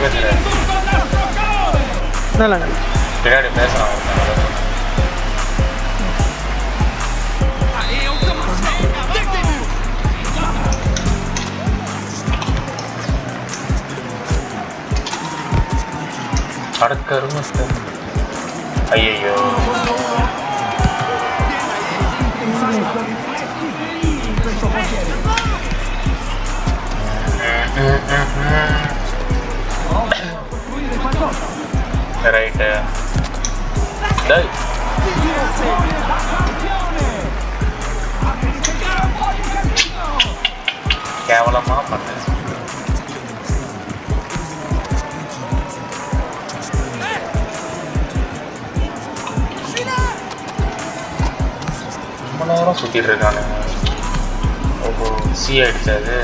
பேசுற நல்லா பின்னாடி பேசுறான் அடக்கருமத்தை ஐயோ ரைட்டு டேய் கேவலமா பண்ண ரொம்ப நேரம் சுத்திட்டு இருக்கானுங்க ஓஹோ சி ஆயிடுச்சு அது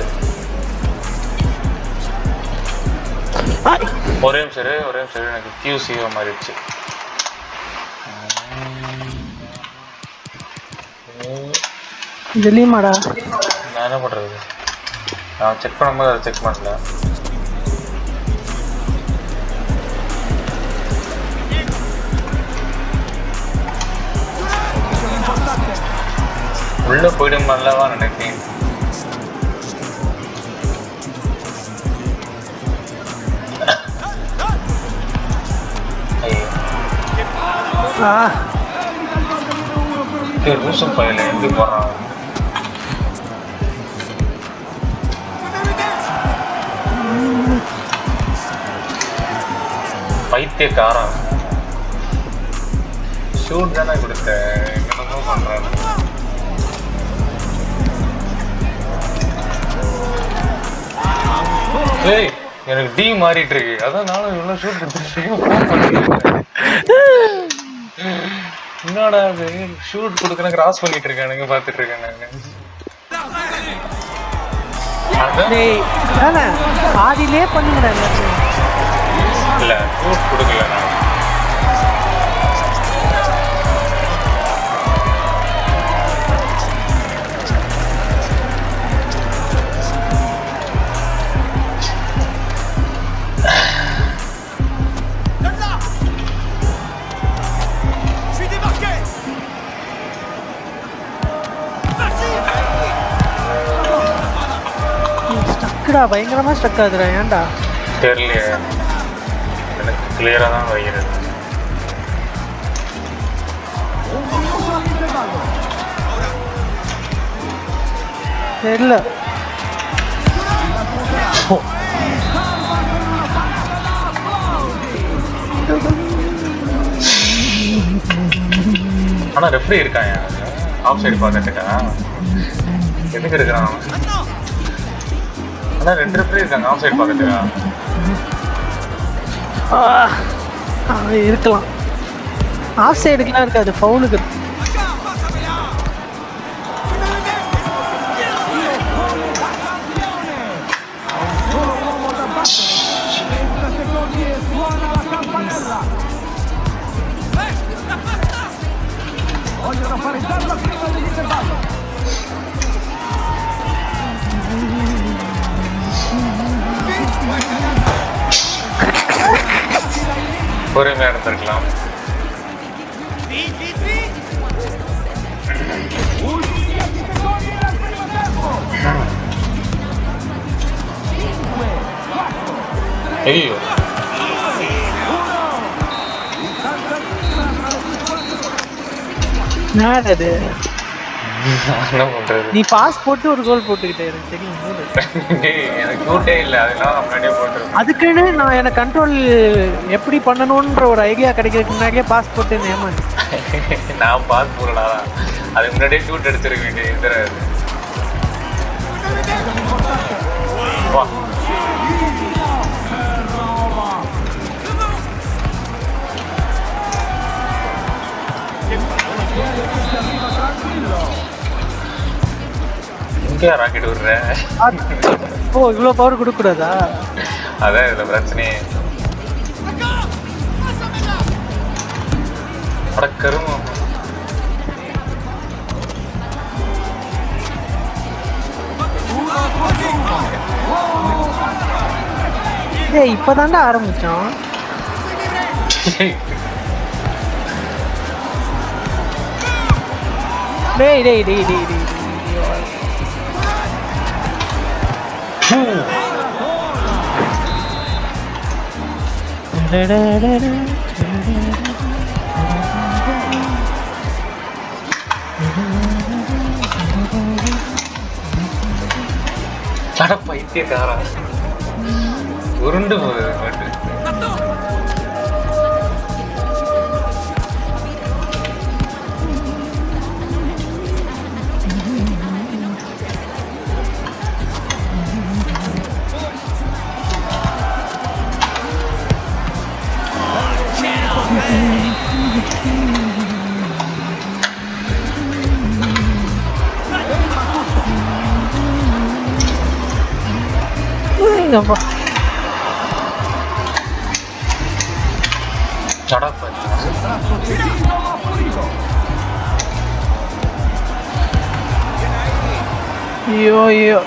ஒரே நிமிஷம் இரு, ஒரே நிமிஷம் இரு, எனக்கு கியூ சீவ மாறிடுச்சு இதுலயுமாடா நான் என்ன பண்றது நான் செக் பண்ணும்போது அதை செக் பண்ணல உள்ள போயிடும் அல்லவா நினைக்கிறேன் ஐயோ ஆ இது ரூசு பையில எப்படி போறான் பைத்தியக்காரன் ஷூட் தானே கொடுத்த என்னமோ பண்றான் ஏய் எனக்கு டி மாறிட்டு இருக்கு அதான் நானும் இவ்வளவு ஷூட் கொடுத்துட்டு என்னடா அது ஷூட் கொடுக்கணும் கிராஸ் பண்ணிட்டு இருக்கானுங்க பாத்துட்டு இருக்கேன் நானு அதான் டேய் தானே பாதியிலே பண்ணுங்கடா எல்லாத்தையும் இல்ல ஷூட் கொடுக்கல நான் Je suis débarqué ஸ்டக்குடா பயங்கரமா ஸ்டக் ஆகுதுடா ஏன்டா தெரியலையே எனக்கு கிளியரா தான் வைக்கிறது தெரியல ஆனா ரெஃப்ரி இருக்கான் ஆஃப் சைடு பார்த்துட்டுக்கா எதுக்கு இருக்கிறான் அவன்? ஆனா ரெண்டு ரெஃப்ரி இருக்காங்க ஆஃப் சைடு பார்த்துட்டுக்கா ஆ, ஆ, இருக்கலாம் ஆஃப் சைடுக்குலாம் இருக்காது ஃபவுலுக்கு பொறுமையா இருந்திருக்கலாம் Vite, vite, vite ஐயோ என்னடா அது என்ன பண்றது நீ பாஸ் போட்டு ஒரு கோல் போட்டுக்கிட்டே எனக்கு தெரியும் மூடு. டேய், எனக்கு கூட்டே இல்லை அதனால நான் முன்னாடியே போட்டுருக்கேன் அதுக்குன்னு நான் எனக்கு கண்ட்ரோல் எப்படி பண்ணணுன்ற ஒரு ஐடியா கிடைக்கிறதுக்கு முன்னாடியே பாஸ் போட்டு ஏமாந்து நான் பாஸ் போடலா அதுக்கு முன்னாடியே ஷூட் எடுத்துருக்க வேண்டிய இது வா எங்கேயா ராக்கெட் விடுற ஓ இவ்வளோ பவர் கொடுக்கக்கூடாதா அதான் இதுல பிரச்சனையே அட கருமம் ஏய் இப்பதான்டா ஆரம்பிச்சோம் டேய் டேய் டேய் டேய் டேய் டேய். அட பைத்தியக்காரா உருண்டு போகுது பாட்டு எங்கப்பா அட பைத்தியம் ஐயோ ஐயோ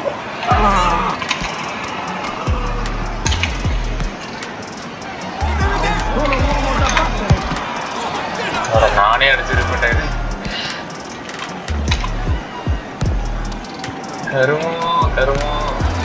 அட நானே அடிச்சிருப்பேன் கருமோ கருமோ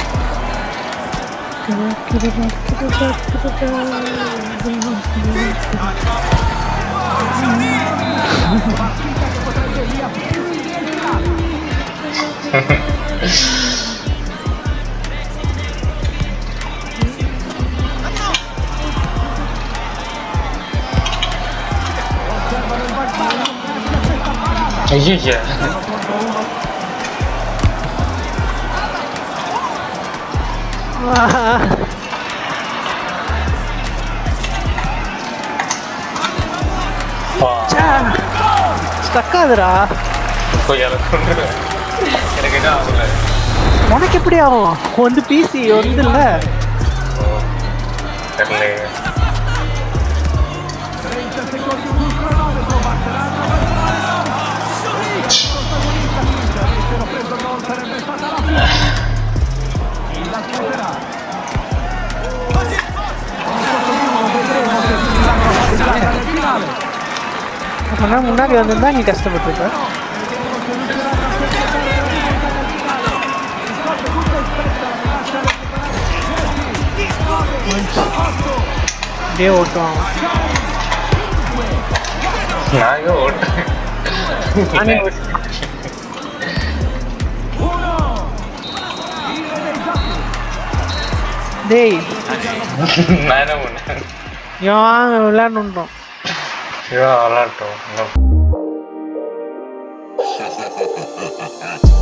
ஐயா ஸ்டக் ஆகுதுடா கொய்யால கொண்டுருவேன் எனக்கு என்ன ஆகல உனக்கு எப்படி ஆகும் வந்து பிசி வந்து இல்ல ஓ, தெரியலையே அப்படின்னா முன்னாடி வந்திருந்தா நீ கஷ்டப்பட்டுருப்ப அப்படியே ஓட்டுவாங்க நான் எங்க ஓட்டுறேன் நானே டேய் நான் என்ன பண்ணேன் இவன் வாங்க விளையாடணுன்றோம் சிவா விளாட்டோம்